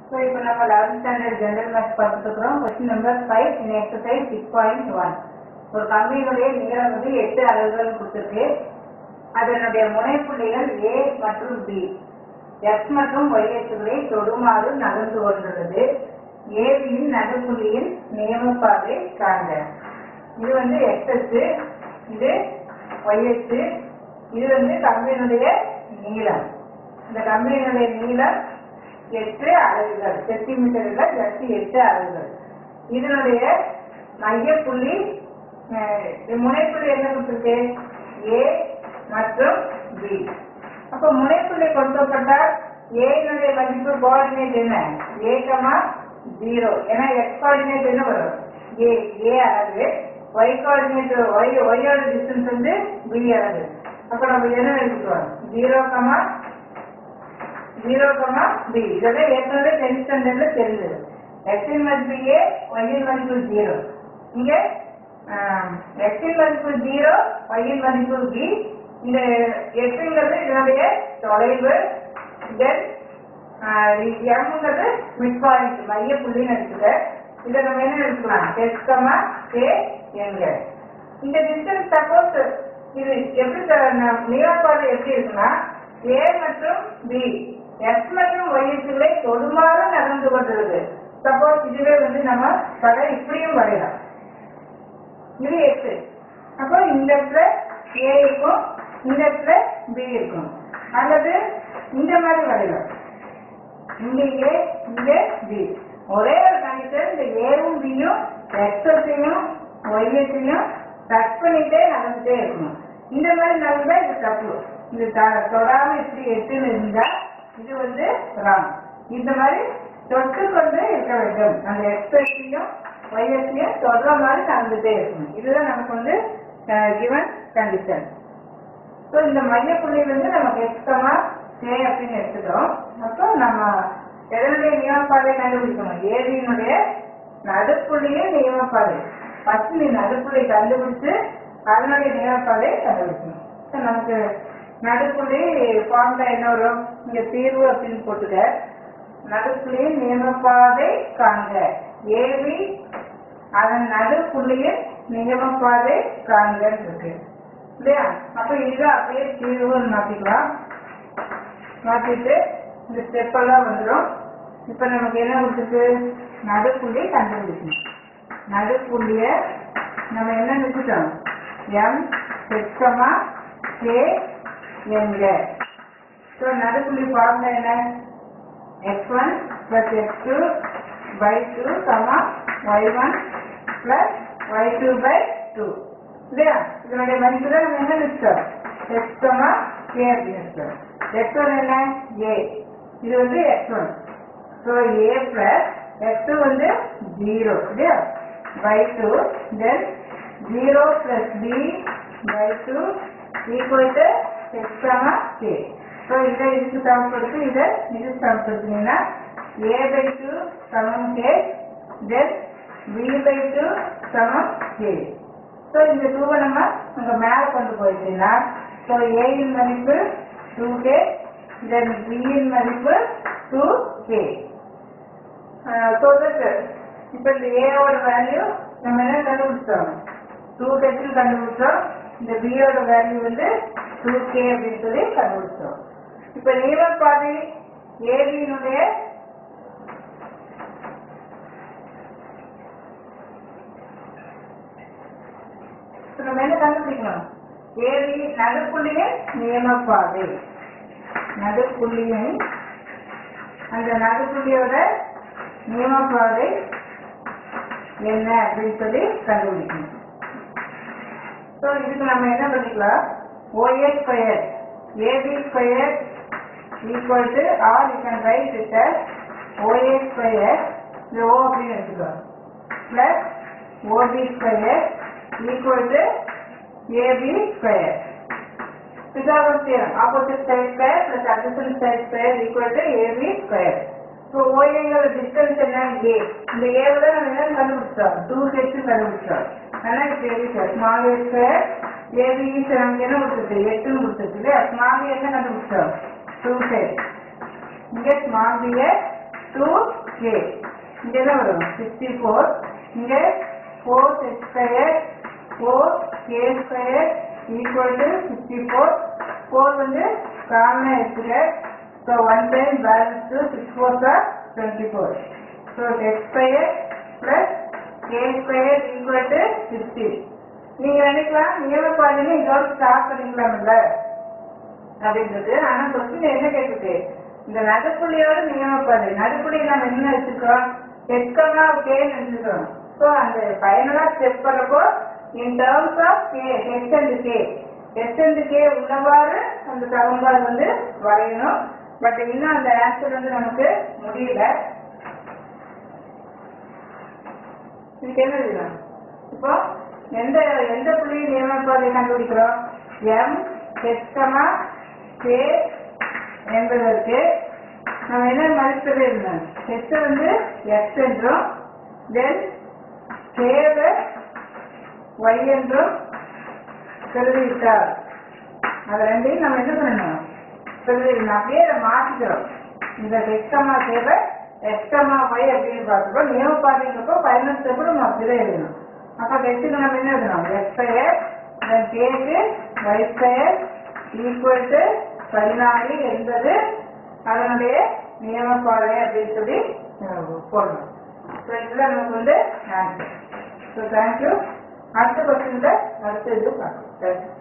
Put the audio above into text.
So இப்போ நம்ம eleventh standard general maths பார்த்துட்டு இருக்கிறோம் question number five in exercise six point one ஒரு கம்பியினுடைய நீளம் வந்து எட்டு அலகுகள் கொடுத்துருக்கு அதனுடைய முனைப்புள்ளிகள் ஏ மற்றும் பி எக்ஸ் மற்றும் ஒய் அச்சுகளை தொடுமாறு நகர்ந்து கொண்டுள்ளது ஏபியின் நடுப்புள்ளியின் நியமப்பாதை காண்க இது வந்து எக்ஸ் அச்சு இது ஒய் அச்சு இது வந்து கம்பியினுடைய நீளம் இந்த கம்பியினுடைய நீளம் எட்டு அலகுகள் சென்டிமீட்டர்கள் ஜஸ்ட் எட்டு அலகுகள் இதனுடைய மையப்புள்ளி அஹ், முனைப்புள்ளி என்ன கொடுத்துருக்கு ஏ மற்றும் பி அப்போ முனைப்புள்ளி கொடுக்கப்பட்டால் ஏனுடைய மதிப்பு கோஆர்டினேட் என்ன ஏ கமா ஜீரோ ஏன்னா எக்ஸ் கோஆர்டினேட் என்ன வரும் ஏ ஏ அலகு ஒய் கோஆர்டினேட் ஒய் ஒய்யோட டிஸ்டன்ஸ் வந்து பி அலகு அப்போ நம்ம என்ன எடுத்துக்கிறோம் zero comma zero comma B இதெல்லாம் ஏற்கனவே டென்த் ஸ்டாண்டர்ட்ல தெரிஞ்சது எக்ஸின் மதிப்பு ஏ ஒய்யின் மதிப்பு ஜீரோ இங்க எக்ஸின் மதிப்பு ஜீரோ ஒய்யின் மதிப்பு பி இந்த எக்ஸுங்கிறது இதனுடைய தொலைவு தென் எம்ங்கிறது மிட் பாயிண்ட் மைய புள்ளின்னு எடுத்துக்க இதை நம்ம என்ன எடுத்துக்கலாம் எக்ஸ் கமா கே எங்க இந்த டிஸ்டன்ஸ் சப்போஸ் இது எப்படி நீளப்பாடு எப்படி இருக்குன்னா ஏ மற்றும் பி எக்ஸ் மற்றும் ஒய் அச்சுகளை தொடுமாறு நகர்ந்து கொண்டிருக்கு சப்போஸ் இதுவே வந்து நம்ம படம் இப்படியும் வரையலாம் இது எக்ஸ் அப்போ இந்த இடத்துல ஏ இருக்கும் இந்த இடத்துல பி இருக்கும் அல்லது இந்த மாதிரி வரையலாம் இங்க ஏ இங்க பி ஒரே ஒரு கண்டிஷன் இந்த ஏவும் பியும் எக்ஸையும் ஒய்யத்தையும் டச் பண்ணிட்டே நடந்துட்டே இருக்கணும் இந்த மாதிரி நடந்தா இது தப்பு இது த- தொடாம இப்படி எட்டுன்னு இருந்தா இது வந்து ராங் இந்த மாதிரி தொட்டு கொண்டு இருக்க வேண்டும் அந்த எக்ஸையும் ஒய்யத்தையும் தொடர மாதிரி நடந்துட்டே இருக்கணும் இதுதான் நமக்கு வந்து கிவன் கண்டிஷன் ஸோ இந்த மையப்புள்ளி வந்து நமக்கு எக்ஸ்ட்ரமா கே அப்படின்னு எடுத்துக்கிறோம் அப்போ நம்ம எதனுடைய நியமப்பாதை கண்டுபிடிக்கணும் ஏபியினுடைய நடுப்புள்ளியே நியமப்பாதை ஃபர்ஸ்ட் நீ நடுப்புள்ளி கண்டுபிடிச்சு அதனுடைய நியமப்பாதை கண்டுபிடிக்கணும் ஸோ நமக்கு நடுப்புள்ளி ஃபார்ம்ல என்ன வரும் இங்க தீர்வு அப்படின்னு போட்டுக்க நடுப்புள்ளி நியமப்பாதை காண்க ஏபி அதன் நடுப்புள்ளியில் நியமப்பாதை காண்கன்னு இருக்கு இல்லையா அப்ப இது அப்படியே தீர்வுன்னு மாத்திக்கலாம் மாத்திட்டு இந்த ஸ்டெப் எல்லாம் வந்துடும் இப்ப நமக்கு என்ன கொடுத்துருக்கு நடுப்புள்ளி கண்டுபிடிக்கணும் நடுப்புள்ளிய நம்ம என்ன நிறுத்திட்டோம் எம் செக்கமா கே எங்க ஸோ நடுப்புள்ளி ஃபார்முலா என்ன X one plus X two by two comma Y one plus Y two by two இல்லையா இதனுடைய மதிப்பு தான் நம்ம என்ன நிறுத்தோம் எக்ஸ் கமா கே அப்படின்னு நிறுத்தோம் எக்ஸ் ஒன் என்ன ஏ இது வந்து X one so A plus X two வந்து ஜீரோ இல்லையா by two then zero plus B by two equal to X comma K so இதை இதுக்கு சமப்படுத்தி இதை இது சமப்படுத்தினீங்கன்னா ஏ பை டூ சமம் K then B by two சமம் கே ஸோ இந்த டூவை நம்ம அங்கே மேலே கொண்டு போயிட்டீங்கன்னா ஸோ ஏயின் மதிப்பு டூ கே தென் பியின் மதிப்பு டூ கே ஸோ தட் இப்போ இந்த ஏவோட வேல்யூ நம்ம என்ன கண்டுபிடிச்சோம் டூ கெட்டில் கண்டுபிடிச்சோம் இந்த பியோட வேல்யூ வந்து டூ கே அப்படின்னு சொல்லி கண்டுபிடிச்சோம் இப்போ நீளப்பாதை ஏபியினுடைய இப்ப நம்ம என்ன கண்டுபிடிக்கணும் ஏபி நடுப்புள்ளியின் நியமப்பாதை நடுப்புள்ளியின் அந்த நடுப்புள்ளியோட நியமப்பாதை என்ன அப்படின்னு சொல்லி கண்டுபிடிக்கணும் ஸோ இதுக்கு நம்ம என்ன பண்ணிக்கலாம் OA square AB square equal to or you can write it OA square இது ஓ அப்படின்னு எடுத்துக்கலாம் plus OB square equal to AB square Pythagoras theorem, opposite side square plus adjacent side square equal to AB square. So OA distance என்ன A. இந்த A விட நம்ம என்ன கண்டுபிடிச்சோம் 2h கண்டுபிடிச்சோம். ஆனா இப்ப எழுதி ஸ்மால் a ஸ்கொயர் AB நமக்கு என்ன கொடுத்துருக்கு 8 கொடுத்துருக்கு இல்லையா ஸ்மால் a என்ன கண்டுபிடிச்சோம் 2h இங்க ஸ்மால் b டூ கே இங்க என்ன வரும் சிக்ஸ்டி ஃபோர் இங்க four X square four K square equal to sixty four four வந்து காமனாக இருக்குது so one time balance to six four sir twenty four so X square plus K square equal to sixty நீங்க நினைக்கலாம் நியம பாதையில இதோட start பண்ணிக்கலாம்ல அப்படின்றது ஆனா கொஸ்டின் என்ன கேட்டுருக்கு இந்த நடுப்புள்ளியோட நியம பாதை நடுப்புள்ளி நம்ம என்ன வச்சிருக்கோம் எஸ்கமா கேன்னு வச்சிருக்கோம் ஸோ அந்த ஃபைனலா ஸ்டெப் பண்ணப்போ in terms of K H and K H and K உள்ளவாறு அந்த சமன்பாடு வந்து வரையணும் பட் இன்னும் அந்த ஆன்சர் வந்து நமக்கு முடியல இதுக்கு என்ன எழுதலாம் இப்போ எந்த எந்த புள்ளி நியமப்பாதை கண்டுபிடிக்கிறோம் எம் ஹெச்கமா கே என்பதற்கு நம்ம என்ன மதிப்பீடு இருந்தோம் ஹெச் வந்து எக்ஸ் என்றும் தென் கேவை ஒய் என்றும் கருதிவிட்டார் அது ரெண்டையும் நம்ம என்ன பண்ணணும் பிரதிநிதி அப்படியே அதை மாற்றிக்கிறோம் இந்த எக்ஸ்டமா தேவை எக்ஸ்டமா ஒய் அப்படின்னு பார்த்துப்போம் நியம பாதைங்கிறப்போ ஃபைனல் ஸ்டெப் நம்ம அப்படிதான் எழுதணும் அப்போ ஹெச்சுக்கு நம்ம என்ன எழுதணும் எக்ஸ் ஸ்கொயர் தென் கேக்கு ஒய் ஸ்கொயர் ஈக்குவல் டு பதினாலு என்பது அதனுடைய நியம பாதை அப்படின்னு சொல்லி அஹ், போடணும் ஸோ இதுதான் நமக்கு வந்து ஆன்சர் ஸோ தேங்க்யூ அடுத்த கொஸ்டின்ல அடுத்த இது பார்க்கலாம் தேங்க்யூ